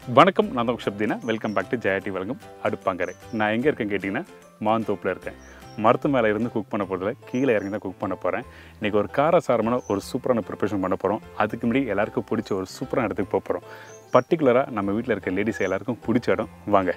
வணக்கம் நான் தான் Shabdina welcome back to Jaya TV வழங்கும் அடுப்பாங்கரை நான் எங்கே இருக்கேன் கேட்டிங்கன்னா மாந்தோப்பில் இருக்கேன் மரத்து மேலே இருந்து குக் பண்ண போகிறதுல கீழே இறங்கி தான் குக் பண்ண போகிறேன் இன்றைக்கி ஒரு காரசாரமான ஒரு சூப்பரான ப்ரிப்பரேஷன் பண்ண போகிறோம் அதுக்கு முன்னாடி எல்லாருக்கும் பிடிச்ச ஒரு சூப்பரான இடத்துக்கு போக போகிறோம் பர்டிகுலராக நம்ம வீட்டில் இருக்க லேடிஸ் எல்லாருக்கும் பிடிச்ச இடம் வாங்க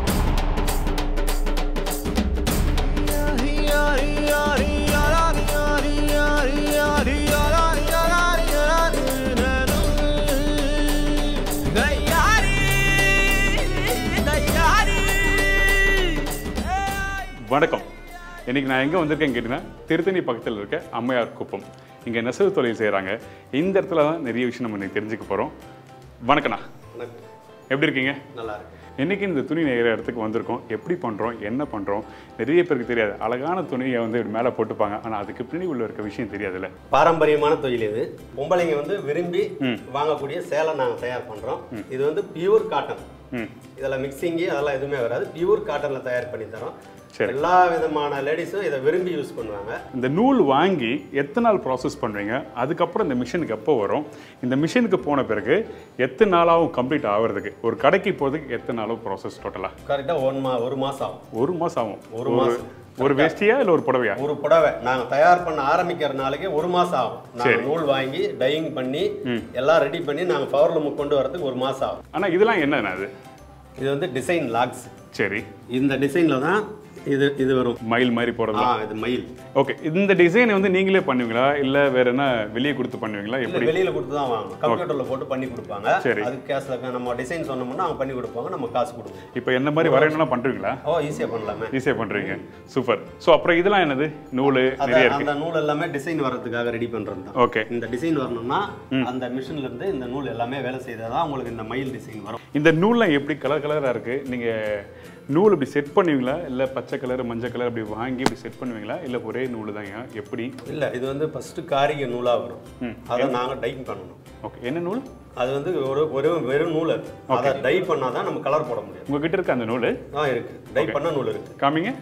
வணக்கம் இன்றைக்கி நான் எங்கே வந்திருக்கேன்னு கேட்டிங்கன்னா திருத்தணி பக்கத்தில் இருக்க அம்மையார் குப்பம் இங்கே நெசவு தொழில் செய்கிறாங்க இந்த இடத்துல தான் நிறைய விஷயம் நம்ம இன்னைக்கு தெரிஞ்சுக்க போகிறோம் வணக்கண்ணா வணக்கம் எப்படி இருக்கீங்க நல்லா இருக்கு இன்றைக்கி இந்த துணி நெய்கிற இடத்துக்கு வந்திருக்கோம் எப்படி பண்ணுறோம் என்ன பண்ணுறோம் நிறைய பேருக்கு தெரியாது அழகான துணியை வந்து இப்படி மேலே போட்டுப்பாங்க ஆனால் அதுக்கு பின்னாடி உள்ள இருக்க விஷயம் தெரியாதுல்ல பாரம்பரியமான தொழில் இது பொம்பளைங்க வந்து விரும்பி வாங்கக்கூடிய சேலை நாங்கள் தயார் பண்ணுறோம் இது வந்து பியூர் காட்டன் ம் இதில் மிக்சிங்கு அதெல்லாம் எதுவுமே வராது பியூர் காட்டனில் தயார் பண்ணி தரோம் சரி. எல்லா விதமான லேடிஸும் இதை விரும்பி யூஸ் பண்ணுவாங்க இந்த நூல் வாங்கி எத்தனை நாள் ப்ராசஸ் பண்ணுவீங்க அதுக்கப்புறம் இந்த மிஷினுக்கு எப்போ வரும் இந்த மிஷினுக்கு போன பிறகு எத்தனை நாளாகவும் கம்ப்ளீட் ஆகிறதுக்கு ஒரு கடைக்கு போகிறதுக்கு எத்தனை நாளும் ப்ராசஸ் டோட்டலாக கரெக்டாக ஒன் மா ஒரு மாதம் ஆகும் ஒரு மாதம் ஆகும் ஒரு மாசம். ஒரு வேஷ்டியா இல்லை ஒரு புடவையா ஒரு புடவை நாங்கள் தயார் பண்ண ஆரம்பிக்கிற நாளைக்கே ஒரு மாதம் ஆகும் நாங்கள் நூல் வாங்கி டையிங் பண்ணி எல்லாம் ரெடி பண்ணி நாங்கள் பவர் லூமுக்கு கொண்டு வரதுக்கு ஒரு மாதம் ஆகும் ஆனால் இதெல்லாம் என்னண்ணா அது இது வந்து டிசைன் லாக்ஸ் சரி இந்த டிசைனில் தான் இது இது வரும் மயில் மாதிரி போகிறது ஆ இது மயில் ஓகே இந்த டிசைனை வந்து நீங்களே பண்ணுவீங்களா இல்லை வேற என்ன வெளியே கொடுத்து பண்ணுவீங்களா இல்ல எப்படி வெளியில கொடுத்து தான் வாங்கணும் கம்ப்யூட்டர்ல போட்டு பண்ணி கொடுப்பாங்க சரி. அதுக்கு கேஷ்ல நம்ம டிசைன் சொன்னோம்னா அவங்க பண்ணி கொடுப்பாங்க நம்ம காசு கொடுப்போம் இப்போ என்ன மாதிரி வரையணும்லாம் பண்ணுறீங்களா ஓ ஈஸியா பண்ணலாமே ஈஸியாக பண்ணுறீங்க சூப்பர் ஸோ அப்புறம் இதெல்லாம் என்னது நூல் அத நிறைய இருக்கு அந்த நூல் எல்லாமே டிசைன் வர்றதுக்காக ரெடி பண்றது தான் ஓகே இந்த டிசைன் வரணும்னா அந்த மிஷின்ல இருந்து இந்த நூல் எல்லாமே வேலை செய்தாதான் உங்களுக்கு இந்த மயில் டிசைன் வரும் இந்த நூல்லாம் எப்படி கலர் கலராக இருக்குது நீங்கள் நூல் இப்படி செட் பண்ணுவீங்களா இல்லை பச்சை கலர் மஞ்சள் கலர் அப்படி வாங்கி இப்படி செட் பண்ணுவீங்களா இல்லை ஒரே நூல் தாங்க எப்படி இல்ல இது வந்து ஃபர்ஸ்ட் காரிகை நூலா வரும் அதை நாங்க டைப் பண்ணணும் ஓகே என்ன நூல் அது வந்து ஒரு ஒரு வெறும் நூல் அது அதை டை பண்ணாதான் நம்ம கலர் போட முடியும் உங்ககிட்ட இருக்க அந்த நூல் ஆ இருக்கு டை பண்ண நூல் இருக்கு காமிங்க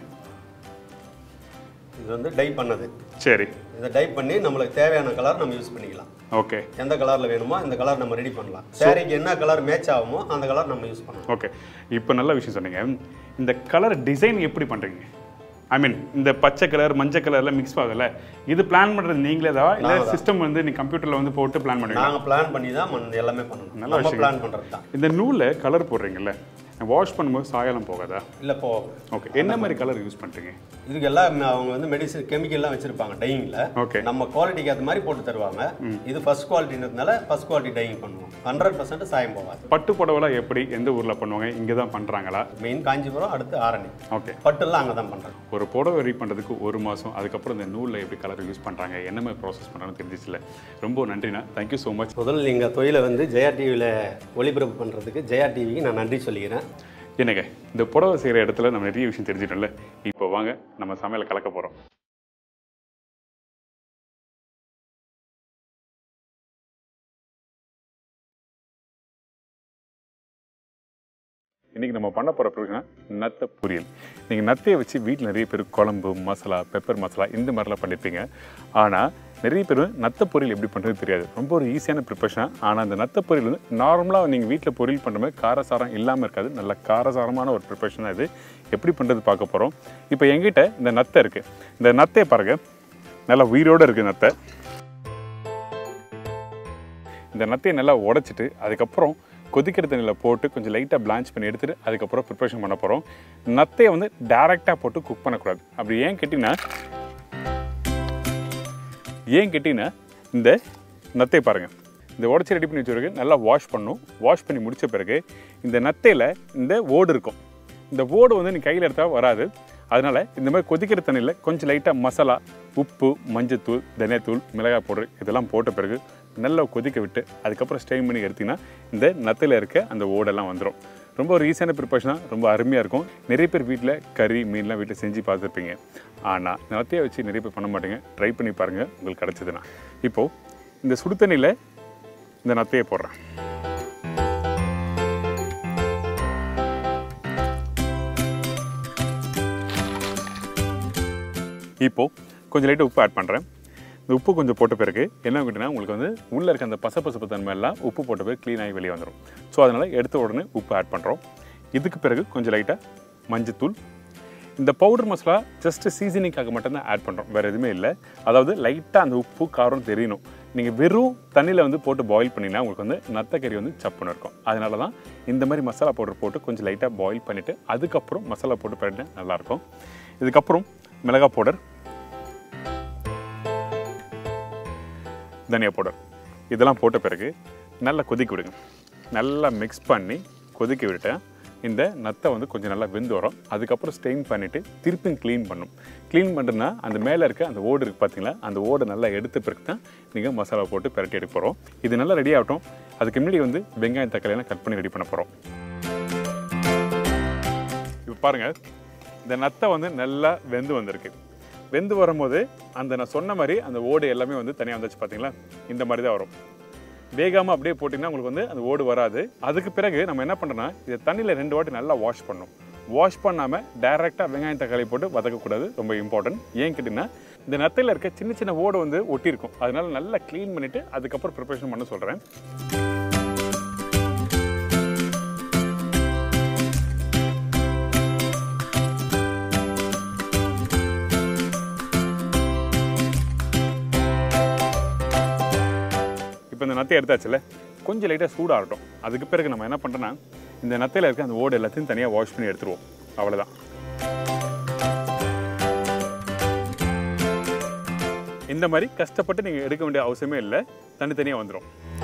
இது வந்து டை பண்ணது சரி இதை டைப் பண்ணி நம்மளுக்கு தேவையான கலர் நம்ம யூஸ் பண்ணிக்கலாம் ஓகே எந்த கலரில் வேணுமோ அந்த கலர் நம்ம ரெடி பண்ணலாம் சாரிக்கு என்ன கலர் மேட்ச் ஆகுமோ அந்த கலர் நம்ம யூஸ் பண்ணலாம் ஓகே இப்போ நல்ல விஷயம் சொன்னீங்க இந்த கலர் டிசைன் எப்படி பண்ணுறீங்க ஐ மீன் இந்த பச்சை கலர் மஞ்சள் கலர்லாம் மிக்ஸ் ஆகுதுல்ல இது பிளான் பண்ணுறது நீங்களே தான் இல்லை சிஸ்டம் வந்து நீ கம்ப்யூட்டரில் வந்து போட்டு பிளான் பண்ணுவீங்க நாங்கள் பிளான் பண்ணி தான் மன் எல்லாமே பண்ணணும் நல்ல நம்ம விஷயம். பிளான் பண்ணுறது தான் இந்த நூலில் கலர் போடுறீங்கல்ல வாஷ் பண்ணும்போது சாயலாம் போகாதா இல்லை இப்போ ஓகே என்ன மாதிரி கலர் யூஸ் பண்ணுறீங்க இதுக்கு எல்லாம் அவங்க வந்து மெடிசன் கெமிக்கல்லாம் வச்சிருப்பாங்க டையிங்கில் ஓகே நம்ம குவாலிட்டிக்கு ஏற்ற மாதிரி போட்டு தருவாங்க இது ஃபர்ஸ்ட் குவாலிட்டின்றதுனால ஃபர்ஸ்ட் குவாலிட்டி டையிங் பண்ணுவோம் ஹண்ட்ரட் பர்சன்ட் சாயம் போகாது பட்டு புடவைலாம் எப்படி எந்த ஊரில் பண்ணுவாங்க இங்கே தான் பண்ணுறாங்களா மெயின் காஞ்சிபுரம் அடுத்து ஆரணி ஓகே பட்டுலாம் அங்கே தான் பண்ணுறோம் ஒரு புடவை ரெடி பண்ணுறதுக்கு ஒரு மாதம் அதுக்கப்புறம் இந்த நூலில் எப்படி கலர் யூஸ் பண்ணுறாங்க என்ன மாதிரி ப்ராசஸ் பண்ணுறாங்கன்னு தெரிஞ்சிச்சுல ரொம்ப நன்றிண்ணா தேங்க்யூ ஸோ மச் முதல்ல எங்கள் தொழிலை வந்து ஜெயா டிவியில் ஒளிபரப்பு பண்ணுறதுக்கு ஜெயா டிவிக்கு நான் நன்றி சொல்லிக்கிறேன் என்னங்க இந்த புடவை செய்கிற இடத்துல நம்ம நிறைய விஷயம் தெரிஞ்சிட்டோம்ல இப்போ வாங்க நம்ம சமையலை கலக்க போகிறோம் இன்றைக்கி நம்ம பண்ண போகிற பொருள்னா நத்தை பொரியல் நீங்கள் நத்தையை வச்சு வீட்டில் நிறைய பேர் குழம்பு மசாலா பெப்பர் மசாலா இந்த மாதிரிலாம் பண்ணியிருப்பீங்க ஆனால் நிறைய பேர் நத்தை பொரியல் எப்படி பண்ணுறது தெரியாது ரொம்ப ஒரு ஈஸியான ப்ரிப்பரேஷன் ஆனால் அந்த நத்தை பொரியல் வந்து நார்மலாக நீங்கள் வீட்டில் பொரியல் பண்ணுற மாதிரி காரசாரம் இல்லாமல் இருக்காது நல்ல காரசாரமான ஒரு ப்ரிப்பரேஷன் தான் இது எப்படி பண்ணுறது பார்க்க போகிறோம் இப்போ எங்கிட்ட இந்த நத்தை இருக்குது இந்த நத்தையை பாருங்க நல்லா உயிரோடு இருக்குது நத்தை இந்த நத்தையை நல்லா உடைச்சிட்டு அதுக்கப்புறம் கொதிக்கிற தண்ணியில் போட்டு கொஞ்சம் லைட்டாக பிளான்ச் பண்ணி எடுத்துட்டு அதுக்கப்புறம் ப்ரிப்பரேஷன் பண்ண போகிறோம் நத்தையை வந்து டேரெக்டாக போட்டு குக் பண்ணக்கூடாது அப்படி ஏன் கேட்டிங்கன்னா ஏன் கேட்டிங்கன்னா இந்த நத்தையை பாருங்கள் இந்த உடச்சி ரெடி பண்ணி வச்சுருக்கு நல்லா வாஷ் பண்ணும் வாஷ் பண்ணி முடிச்ச பிறகு இந்த நத்தையில் இந்த ஓடு இருக்கும் இந்த ஓடு வந்து நீ கையில் எடுத்தால் வராது அதனால் இந்த மாதிரி கொதிக்கிற தண்ணியில் கொஞ்சம் லைட்டாக மசாலா உப்பு மஞ்சத்தூள் தனியாத்தூள் மிளகாய் பவுடர் இதெல்லாம் போட்ட பிறகு நல்லா கொதிக்க விட்டு அதுக்கப்புறம் ஸ்டெயின் பண்ணி எடுத்திங்கன்னா இந்த நத்தையில் இருக்க அந்த ஓடெல்லாம் வந்துடும் ரொம்ப ஒரு ஈஸியான ப்ரிப்பரேஷனாக ரொம்ப அருமையாக இருக்கும் நிறைய பேர் வீட்டில் கறி மீன்லாம் வீட்டில் செஞ்சு பார்த்துருப்பீங்க ஆனால் நத்தையை வச்சு நிறைய பேர் பண்ண மாட்டீங்க ட்ரை பண்ணி பாருங்கள் உங்களுக்கு கிடச்சதுன்னா இப்போது இந்த சுடு தண்ணியில் இந்த நத்தையை போடுறேன் இப்போது கொஞ்சம் லைட்டாக உப்பு ஆட் பண்ணுறேன் இந்த உப்பு கொஞ்சம் போட்ட பிறகு என்ன கேட்டிங்கன்னா உங்களுக்கு வந்து உள்ளே இருக்க அந்த பசப்பசப்பு தன்மை எல்லாம் உப்பு போட்ட பிறகு க்ளீன் ஆகி வெளியே வந்துடும் ஸோ அதனால் எடுத்த உடனே உப்பு ஆட் பண்ணுறோம் இதுக்கு பிறகு கொஞ்சம் லைட்டாக மஞ்சத்தூள் இந்த பவுடர் மசாலா ஜஸ்ட் சீசனிங்காக மட்டும்தான் ஆட் பண்ணுறோம் வேறு எதுவுமே இல்லை அதாவது லைட்டாக அந்த உப்பு காரம் தெரியணும் நீங்கள் வெறும் தண்ணியில் வந்து போட்டு பாயில் பண்ணிங்கன்னா உங்களுக்கு வந்து நத்தக்கறி வந்து சப்புன்னு இருக்கும் அதனால தான் இந்த மாதிரி மசாலா பவுடர் போட்டு கொஞ்சம் லைட்டாக பாயில் பண்ணிவிட்டு அதுக்கப்புறம் மசாலா போட்டு பண்ணிட்டு நல்லாயிருக்கும் இதுக்கப்புறம் மிளகாய் பவுடர் தனியா பவுடர் இதெல்லாம் போட்ட பிறகு நல்லா கொதிக்க விடுங்க நல்லா மிக்ஸ் பண்ணி கொதிக்க விட்டுட்டேன் இந்த நத்தை வந்து கொஞ்சம் நல்லா வெந்து வரும் அதுக்கப்புறம் ஸ்டெயின் பண்ணிவிட்டு திருப்பியும் க்ளீன் பண்ணும் க்ளீன் பண்ணுறதுனா அந்த மேலே இருக்க அந்த ஓடு இருக்குது பார்த்தீங்களா அந்த ஓடை நல்லா எடுத்த பிறகு தான் நீங்கள் மசாலா போட்டு பிரட்டி எடுக்க போகிறோம் இது நல்லா ரெடி ஆகட்டும் அதுக்கு முன்னாடி வந்து வெங்காயம் தக்காளியெல்லாம் கட் பண்ணி ரெடி பண்ண போகிறோம் இப்போ பாருங்கள் இந்த நத்தை வந்து நல்லா வெந்து வந்திருக்கு வெந்து வரும்போது அந்த நான் சொன்ன மாதிரி அந்த ஓடு எல்லாமே வந்து தனியாக வந்துச்சு பார்த்தீங்களா இந்த மாதிரி தான் வரும் வேகாமல் அப்படியே போட்டிங்கன்னா உங்களுக்கு வந்து அந்த ஓடு வராது அதுக்கு பிறகு நம்ம என்ன பண்ணுறோன்னா இதை தண்ணியில் ரெண்டு வாட்டி நல்லா வாஷ் பண்ணணும் வாஷ் பண்ணாமல் டைரெக்டாக வெங்காயம் தக்காளி போட்டு வதக்கக்கூடாது ரொம்ப இம்பார்ட்டன்ட் ஏன் கேட்டிங்கன்னா இந்த நத்தையில் இருக்க சின்ன சின்ன ஓடு வந்து ஒட்டியிருக்கும் அதனால நல்லா க்ளீன் பண்ணிவிட்டு அதுக்கப்புறம் ப்ரிப்பரேஷன் பண்ண சொல்கிறேன் இப்போ இந்த நத்தை எடுத்தாச்சுல கொஞ்சம் லைட்டாக சூடாகட்டும் அதுக்கு பிறகு நம்ம என்ன பண்ணுறோன்னா இந்த நத்தையில் இருக்க அந்த ஓடு எல்லாத்தையும் தனியாக வாஷ் பண்ணி எடுத்துருவோம் அவ்வளோதான் இந்த மாதிரி கஷ்டப்பட்டு நீங்கள் எடுக்க வேண்டிய அவசியமே இல்லை தனித்தனியாக வந்துடும்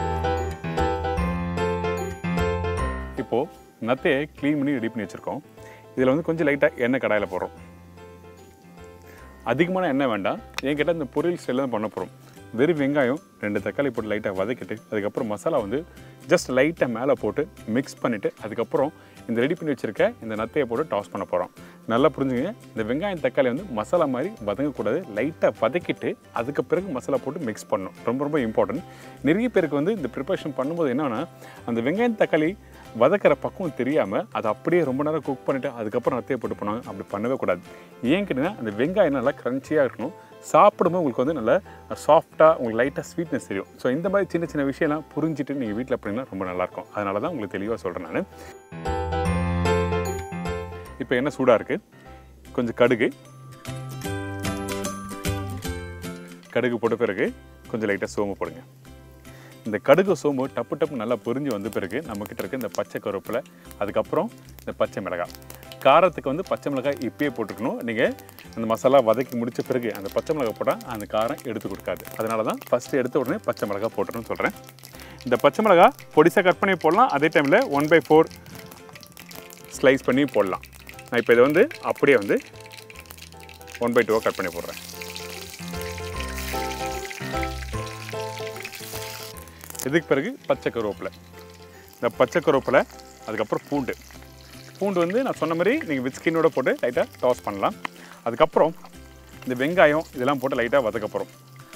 இப்போது நத்தையை க்ளீன் பண்ணி ரெடி பண்ணி வச்சுருக்கோம் இதில் வந்து கொஞ்சம் லைட்டாக எண்ணெய் கடாயில் போடுறோம் அதிகமான எண்ணெய் வேண்டாம் என் கிட்ட இந்த பொரியல் ஸ்டைலில் தான் பண்ண போகிறோம் வெறும் வெங்காயம் ரெண்டு தக்காளி போட்டு லைட்டாக வதக்கிட்டு அதுக்கப்புறம் மசாலா வந்து ஜஸ்ட் லைட்டாக மேலே போட்டு மிக்ஸ் பண்ணிவிட்டு அதுக்கப்புறம் இந்த ரெடி பண்ணி வச்சுருக்க இந்த நத்தையை போட்டு டாஸ் பண்ண போகிறோம் நல்லா புரிஞ்சுங்க இந்த வெங்காயம் தக்காளி வந்து மசாலா மாதிரி வதங்கக்கூடாது லைட்டாக வதக்கிட்டு அதுக்கு பிறகு மசாலா போட்டு மிக்ஸ் பண்ணணும் ரொம்ப ரொம்ப இம்பார்ட்டன்ட் நிறைய பேருக்கு வந்து இந்த ப்ரிப்பரேஷன் பண்ணும்போது என்னன்னா அந்த வெங்காயம் தக்காளி வதக்கிற பக்குவம் தெரியாமல் அதை அப்படியே ரொம்ப நேரம் குக் பண்ணிவிட்டு அதுக்கப்புறம் நத்தையை போட்டு போனாங்க அப்படி பண்ணவே கூடாது ஏன் கேட்டிங்கன்னா அந்த வெங்காயம் நல்லா க்ரன்ச்சியாக இருக்கணும் சாப்பிடும்போது உங்களுக்கு வந்து நல்லா சாஃப்டாக உங்களுக்கு லைட்டாக ஸ்வீட்னஸ் தெரியும் ஸோ இந்த மாதிரி சின்ன சின்ன விஷயம்லாம் புரிஞ்சுட்டு நீங்கள் வீட்டில் பண்ணிங்கன்னா ரொம்ப நல்லாயிருக்கும் அதனால தான் உங்களுக்கு தெளிவாக சொல்கிறேன் நான் இப்போ என்ன சூடாக இருக்குது கொஞ்சம் கடுகு கடுகு போட்ட பிறகு கொஞ்சம் லைட்டாக சோம்பு போடுங்க இந்த கடுகு சோம்பு டப்பு டப்பு நல்லா பொரிஞ்சு வந்த பிறகு நம்மக்கிட்ட இருக்க இந்த பச்சை கருவேப்பிலை அதுக்கப்புறம் இந்த பச்சை மிளகாய் காரத்துக்கு வந்து பச்சை மிளகாய் இப்பயே போட்டுக்கணும் நீங்கள் அந்த மசாலா வதக்கி முடிச்ச பிறகு அந்த பச்சை மிளகாய் போட்டால் அந்த காரம் எடுத்து கொடுக்காது அதனால தான் ஃபஸ்ட்டு எடுத்த உடனே பச்சை மிளகாய் போட்டுருன்னு சொல்கிறேன் இந்த பச்சை மிளகாய் பொடிசாக கட் பண்ணி போடலாம் அதே டைமில் ஒன் பை ஃபோர் ஸ்லைஸ் பண்ணி போடலாம் நான் இப்போ இதை வந்து அப்படியே வந்து ஒன் பை டூவாக கட் பண்ணி போடுறேன் இதுக்கு பிறகு பச்சை கருவேப்பிலை இந்த பச்சை கருவேப்பிலை அதுக்கப்புறம் பூண்டு பூண்டு வந்து நான் சொன்ன மாதிரி நீங்கள் வித் ஸ்கின்னோட போட்டு லைட்டாக டாஸ் பண்ணலாம் அதுக்கப்புறம் இந்த வெங்காயம் இதெல்லாம் போட்டு லைட்டாக வதக்க போகிறோம்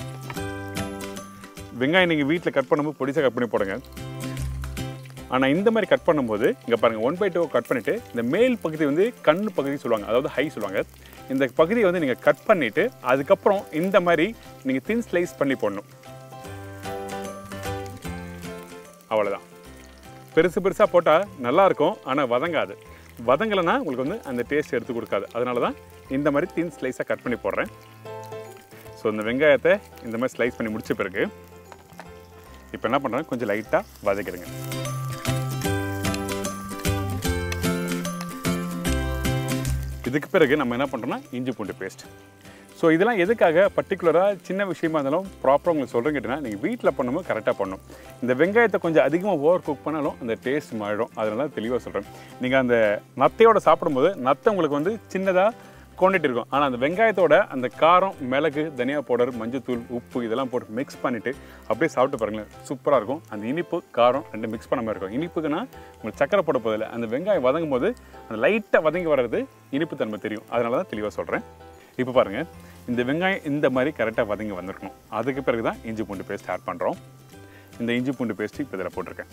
வெங்காயம் நீங்கள் வீட்டில் கட் பண்ணும்போது பொடிசாக கட் பண்ணி போடுங்க ஆனால் இந்த மாதிரி கட் பண்ணும்போது இங்கே பாருங்கள் ஒன் பை டூ கட் பண்ணிவிட்டு இந்த மேல் பகுதி வந்து கண் பகுதி சொல்லுவாங்க அதாவது ஹை சொல்லுவாங்க இந்த பகுதியை வந்து நீங்கள் கட் பண்ணிவிட்டு அதுக்கப்புறம் இந்த மாதிரி நீங்கள் தின் ஸ்லைஸ் பண்ணி போடணும் அவ்வளோதான் பெருசு பெருசாக போட்டால் நல்லாயிருக்கும் ஆனால் வதங்காது வதங்கலைன்னா உங்களுக்கு வந்து அந்த டேஸ்ட் எடுத்து கொடுக்காது அதனால தான் இந்த மாதிரி தின் ஸ்லைஸாக கட் பண்ணி போடுறேன் ஸோ இந்த வெங்காயத்தை இந்த மாதிரி ஸ்லைஸ் பண்ணி முடிச்ச பிறகு இப்போ என்ன பண்ணுறேன் கொஞ்சம் லைட்டாக வதக்கிடுங்க இதுக்கு பிறகு நம்ம என்ன பண்ணுறோம்னா இஞ்சி பூண்டு பேஸ்ட் ஸோ இதெல்லாம் எதுக்காக பர்டிகுலராக சின்ன விஷயமா இருந்தாலும் ப்ராப்பராக உங்களுக்கு சொல்கிறேன் கேட்டிங்கன்னா நீங்கள் வீட்டில் பண்ணும்போது கரெக்டாக பண்ணணும் இந்த வெங்காயத்தை கொஞ்சம் அதிகமாக ஓவர் குக் பண்ணாலும் அந்த டேஸ்ட் மாறிடும் அதனால தெளிவாக சொல்கிறேன் நீங்கள் அந்த நத்தையோட சாப்பிடும்போது நத்தை உங்களுக்கு வந்து சின்னதாக கொண்டுட்டு இருக்கும் ஆனால் அந்த வெங்காயத்தோட அந்த காரம் மிளகு தனியா பவுடர் மஞ்சத்தூள் உப்பு இதெல்லாம் போட்டு மிக்ஸ் பண்ணிவிட்டு அப்படியே சாப்பிட்டு பாருங்களேன் சூப்பராக இருக்கும் அந்த இனிப்பு காரம் ரெண்டு மிக்ஸ் பண்ண மாதிரி இருக்கும் இனிப்புக்குன்னா உங்களுக்கு சக்கரை போட போதில்லை அந்த வெங்காயம் வதங்கும் போது அந்த லைட்டாக வதங்கி வர்றது இனிப்பு தன்மை தெரியும் அதனால தான் தெளிவாக சொல்கிறேன் இப்போ பாருங்கள் இந்த வெங்காயம் இந்த மாதிரி கரெக்டாக வதங்கி வந்திருக்கணும் அதுக்கு பிறகு தான் இஞ்சி பூண்டு பேஸ்ட் ஆட் பண்ணுறோம் இந்த இஞ்சி பூண்டு பேஸ்ட்டு இப்போ இதில் போட்டிருக்கேன்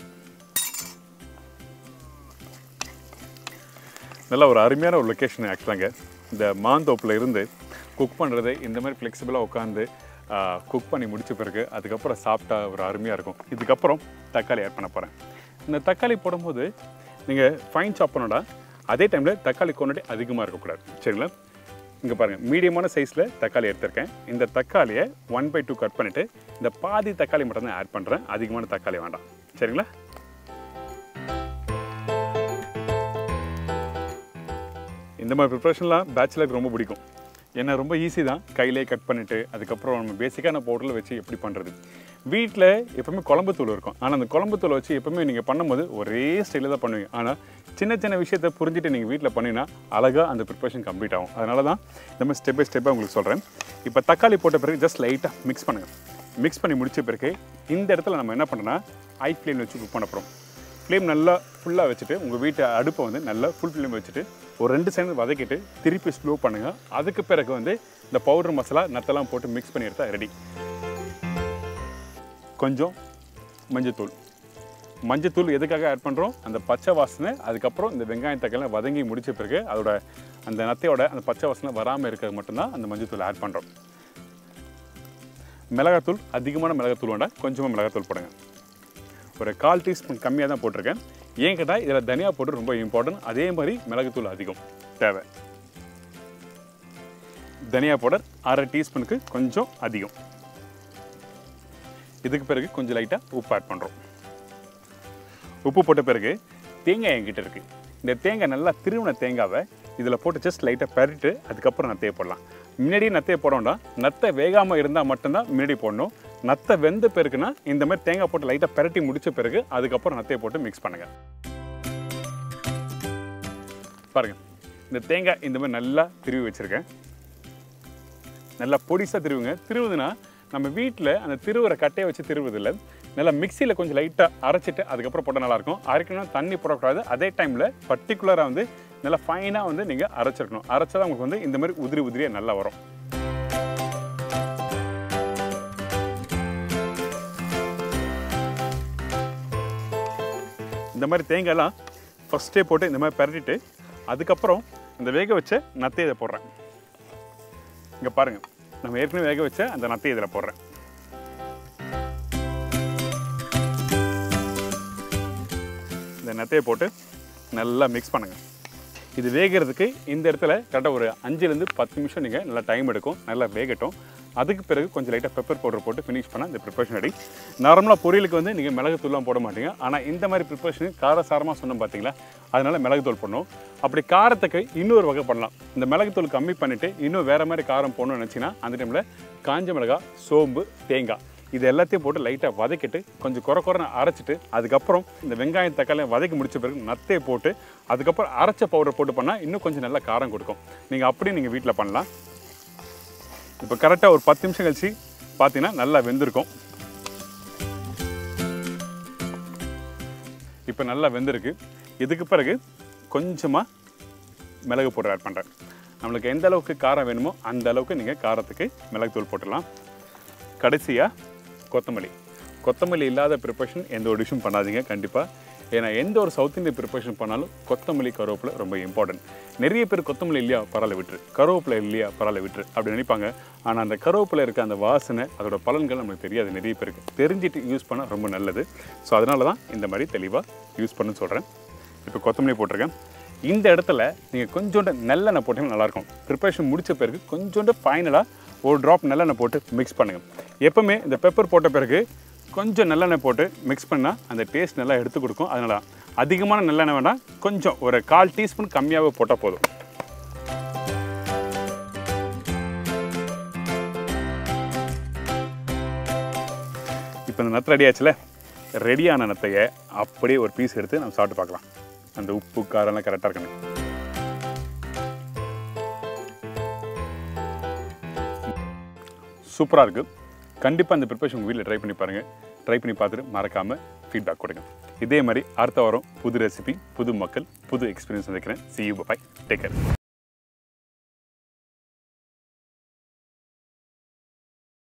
நல்ல ஒரு அருமையான ஒரு லொக்கேஷன் ஆக்சுவலாங்க இந்த மாந்தோப்பில் இருந்து குக் பண்ணுறது இந்த மாதிரி ஃப்ளெக்சிபிளாக உட்காந்து குக் பண்ணி முடிச்ச பிறகு அதுக்கப்புறம் சாப்பிட்டா ஒரு அருமையாக இருக்கும் இதுக்கப்புறம் தக்காளி ஆட் பண்ண போகிறேன் இந்த தக்காளி போடும்போது நீங்கள் ஃபைன் சாப் பண்ணோட அதே டைமில் தக்காளி குவான்டிட்டி அதிகமாக இருக்கக்கூடாது சரிங்களா இங்கே பாருங்கள் மீடியமான சைஸில் தக்காளி எடுத்திருக்கேன் இந்த தக்காளியை ஒன் பை டூ கட் பண்ணிவிட்டு இந்த பாதி தக்காளி மட்டும் தான் ஆட் பண்ணுறேன் அதிகமான தக்காளி வேண்டாம் சரிங்களா இந்த மாதிரி ப்ரிப்ரேஷன்லாம் பேச்சுலருக்கு ரொம்ப பிடிக்கும் ஏன்னா ரொம்ப ஈஸி தான் கையிலே கட் பண்ணிவிட்டு அதுக்கப்புறம் நம்ம பேசிக்கான பவுடரில் வச்சு எப்படி பண்ணுறது வீட்டில் எப்பவுமே குழம்பு தூள் இருக்கும் ஆனால் அந்த குழம்பு தூளை வச்சு எப்பவுமே நீங்கள் பண்ணும்போது ஒரே ஸ்டைலில் தான் பண்ணுவீங்க ஆனால் சின்ன சின்ன விஷயத்தை புரிஞ்சுட்டு நீங்கள் வீட்டில் பண்ணினா அழகாக அந்த ப்ரிப்ரேஷன் கம்ப்ளீட் ஆகும் அதனால தான் இந்த மாதிரி ஸ்டெப் பை ஸ்டெப்பாக உங்களுக்கு சொல்கிறேன் இப்போ தக்காளி போட்ட பிறகு ஜஸ்ட் லைட்டாக மிக்ஸ் பண்ணுங்கள் மிக்ஸ் பண்ணி முடிச்ச பிறகு இந்த இடத்துல நம்ம என்ன பண்ணோன்னா ஐ ஃப்ளேம் வச்சு குக் பண்ண போகிறோம் ஃப்ளேம் நல்லா ஃபுல்லாக வச்சுட்டு உங்கள் வீட்டு அடுப்பை வந்து நல்லா ஃபுல் ஃப்ளேம் வச்சுட்டு ஒரு ரெண்டு செகண்ட் வதக்கிட்டு திருப்பி ஸ்லோ பண்ணுங்கள் அதுக்கு பிறகு வந்து இந்த பவுடர் மசாலா நத்தெல்லாம் போட்டு மிக்ஸ் பண்ணி எடுத்தால் ரெடி கொஞ்சம் மஞ்சத்தூள் மஞ்சத்தூள் எதுக்காக ஆட் பண்ணுறோம் அந்த பச்சை வாசனை அதுக்கப்புறம் இந்த வெங்காயம் தக்காளி வதங்கி முடிச்ச பிறகு அதோட அந்த நத்தையோட அந்த பச்சை வாசனை வராமல் இருக்கிறது மட்டும்தான் அந்த மஞ்சத்தூள் ஆட் பண்ணுறோம் மிளகாத்தூள் அதிகமான மிளகாத்தூள் வேண்டாம் கொஞ்சமாக மிளகாத்தூள் போடுங்க ஒரு கால் டீஸ்பூன் கம்மியாக தான் போட்டிருக்கேன் ஏன் கேட்டால் இதில் தனியா போட்டு ரொம்ப இம்பார்ட்டன்ட் அதே மாதிரி மிளகுத்தூள் அதிகம் தேவை தனியா பவுடர் அரை டீஸ்பூனுக்கு கொஞ்சம் அதிகம் இதுக்கு பிறகு கொஞ்சம் லைட்டாக உப்பு ஆட் பண்ணுறோம் உப்பு போட்ட பிறகு தேங்காய் என்கிட்ட இருக்குது இந்த தேங்காய் நல்லா திருவின தேங்காவை இதில் போட்டு ஜஸ்ட் லைட்டாக பரட்டு அதுக்கப்புறம் நத்தையை போடலாம் முன்னாடியே நத்தையை போட வேண்டாம் நத்தை வேகாமல் இருந்தால் மட்டும்தான் முன்னாடி போடணும் நத்தை வெந்த பிறகுனா இந்த மாதிரி தேங்காய் போட்டு லைட்டாக பரட்டி முடிச்ச பிறகு அதுக்கப்புறம் நத்தையை போட்டு மிக்ஸ் பண்ணுங்கள் பாருங்கள் இந்த தேங்காய் இந்த மாதிரி நல்லா திருவி வச்சுருக்கேன் நல்லா பொடிசாக திருவுங்க திருவுதுன்னா நம்ம வீட்டில் அந்த திருவுற கட்டையை வச்சு திருவுதில்ல நல்லா மிக்சியில் கொஞ்சம் லைட்டாக அரைச்சிட்டு அதுக்கப்புறம் போட்டால் நல்லாயிருக்கும் அரைக்கணும் தண்ணி போடக்கூடாது அதே டைமில் பர்டிகுலராக வந்து நல்லா ஃபைனாக வந்து நீங்கள் அரைச்சிருக்கணும் அரைச்சா தான் உங்களுக்கு வந்து இந்த மாதிரி உதிரி உதிரியாக நல்லா வரும் இந்த மாதிரி தேங்காய்லாம் ஃபஸ்ட்டே போட்டு இந்த மாதிரி பரட்டிட்டு அதுக்கப்புறம் இந்த வேக வச்ச நத்தை இதை போடுறேன் இங்கே பாருங்கள் நம்ம ஏற்கனவே வேக வச்ச அந்த நத்தை இதில் போடுறேன் இந்த நத்தையை போட்டு நல்லா மிக்ஸ் பண்ணுங்கள் இது வேகிறதுக்கு இந்த இடத்துல கரெக்டாக ஒரு அஞ்சுலேருந்து பத்து நிமிஷம் நீங்கள் நல்லா டைம் எடுக்கும் நல்லா வேகட்டும் அதுக்கு பிறகு கொஞ்சம் லைட்டாக பெப்பர் பவுடர் போட்டு ஃபினிஷ் பண்ண இந்த ப்ரிப்பரேஷன் ரெடி நார்மலாக பொரியலுக்கு வந்து நீங்கள் மிளகுத்தூள்லாம் போட மாட்டீங்க ஆனால் இந்த மாதிரி ப்ரிப்பரேஷன் காரசாரமாக சொன்னோம் பார்த்தீங்களா அதனால் மிளகுத்தூள் போடணும் அப்படி காரத்துக்கு இன்னொரு வகை பண்ணலாம் இந்த மிளகுத்தூள் கம்மி பண்ணிவிட்டு இன்னும் வேறு மாதிரி காரம் போடணும்னு நினச்சிங்கன்னா அந்த டைமில் காஞ்ச மிளகாய் சோம்பு தேங்காய் இது எல்லாத்தையும் போட்டு லைட்டாக வதக்கிட்டு கொஞ்சம் குறை குறைன்னு அரைச்சிட்டு அதுக்கப்புறம் இந்த வெங்காயம் தக்காளி வதக்கி முடிச்ச பிறகு நத்தையை போட்டு அதுக்கப்புறம் அரைச்ச பவுடர் போட்டு பண்ணால் இன்னும் கொஞ்சம் நல்லா காரம் கொடுக்கும் நீங்கள் அப்படியே நீங்கள் வீட்டில் பண்ணலாம் இப்போ கரெக்டாக ஒரு பத்து நிமிஷம் கழிச்சு பார்த்தீங்கன்னா நல்லா வெந்திருக்கும் இப்போ நல்லா வெந்திருக்கு இதுக்கு பிறகு கொஞ்சமாக மிளகு பவுடர் ஆட் பண்ணுறேன் நம்மளுக்கு எந்த அளவுக்கு காரம் வேணுமோ அந்த அளவுக்கு நீங்கள் காரத்துக்கு மிளகுத்தூள் போட்டுடலாம் கடைசியாக கொத்தமல்லி கொத்தமல்லி இல்லாத ப்ரிப்பரேஷன் எந்த ஒரு டிஷ்ஷும் பண்ணாதீங்க கண்டிப்பாக ஏன்னா எந்த ஒரு சவுத் இந்திய ப்ரிப்பரேஷன் பண்ணாலும் கொத்தமல்லி கருவேப்பிலை ரொம்ப இம்பார்ட்டன்ட் நிறைய பேர் கொத்தமல்லி இல்லையா பரவாயில்ல விட்டுரு கருவேப்பிலை இல்லையா பரவாயில்ல விட்டுரு அப்படி நினைப்பாங்க ஆனால் அந்த கருவேப்பிலை இருக்க அந்த வாசனை அதோட பலன்கள் நமக்கு தெரியாது நிறைய பேருக்கு தெரிஞ்சுட்டு யூஸ் பண்ணால் ரொம்ப நல்லது ஸோ அதனால தான் இந்த மாதிரி தெளிவாக யூஸ் பண்ணு சொல்கிறேன் இப்போ கொத்தமல்லி போட்டிருக்கேன் இந்த இடத்துல நீங்கள் கொஞ்சோண்டு நல்லெண்ணெய் போட்டிங்கன்னா நல்லாயிருக்கும் ப்ரிப்பரேஷன் முடிச்ச பிறகு கொஞ்சோண்டு ஃபைனலாக ஒரு ட்ராப் நல்லெண்ணெய் போட்டு மிக்ஸ் பண்ணுங்கள் எப்போவுமே இந்த பெப்பர் போட்ட பிறகு கொஞ்சம் நல்லெண்ணெய் போட்டு மிக்ஸ் பண்ணால் அந்த டேஸ்ட் நல்லா எடுத்து கொடுக்கும் அதனால் அதிகமான நல்லெண்ணெய் வேண்டாம் கொஞ்சம் ஒரு கால் டீஸ்பூன் கம்மியாகவே போட்டால் போதும் இப்போ இந்த நத்து ரெடி ஆச்சுல ரெடியான நத்தையை அப்படியே ஒரு பீஸ் எடுத்து நம்ம சாப்பிட்டு பார்க்கலாம் அந்த உப்பு காரம்லாம் கரெக்டாக இருக்கணும் சூப்பராக இருக்குது கண்டிப்பாக இந்த ப்ரிப்பரேஷன் உங்கள் வீட்டில் ட்ரை பண்ணி பாருங்கள் ட்ரை பண்ணி பார்த்துட்டு மறக்காமல் ஃபீட்பேக் கொடுங்க இதே மாதிரி அடுத்த வாரம் புது ரெசிபி புது மக்கள் புது எக்ஸ்பீரியன்ஸ் வந்துக்கிறேன் see you bye take care